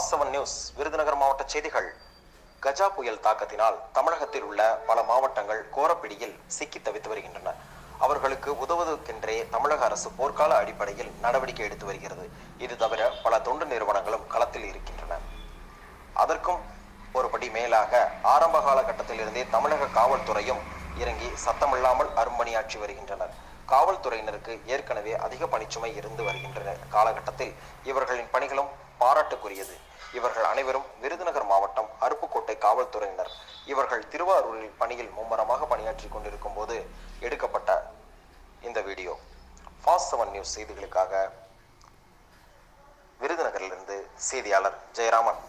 fast seven news Virudhunagar மாவட்ட செய்திகள் கஜா புயல் தாக்கத்தினால் தமிழகத்தில் உள்ள பல மாவட்டங்கள் கோரப்பிடியில் சிக்கி தவித்து வருகின்றன அவர்களுக்கு உதவுவதற்கென்றே தமிழக அரசு போர்க்கால அடிப்படையில் நடவடிக்கை எடுத்து வருகிறது இது தவிர பல தொண்டு நிறுவனங்களும் களத்தில் இருக்கின்றன அதற்கும் ஒருபடி மேலாக ஆரம்ப காலகட்டத்திலிருந்தே தமிழக காவல்துறையும் இறங்கி சத்தமில்லாமல் அரும்பணியாற்றி வருகின்றனர் காவல்துறையினருக்கு ஏற்கனவே அதிக பணிச்சுமை இருந்து வருகின்ற காலகட்டத்தில் இவர்களின் பணிகளும் பாராட்டுக்குரியது இவர்கள் அனைவரும் விருதுநகர் மாவட்டம் அருப்புக்கோட்டை காவல்துறையினர் இவர்கள் திருவாரூரில் பணியில் மும்முரமாக பணியாற்றி கொண்டிருக்கும் போது எடுக்கப்பட்ட இந்த வீடியோ ஃபாஸ்ட் செவன் நியூஸ் செய்திகளுக்காக விருதுநகரிலிருந்து செய்தியாளர் ஜெயராமன்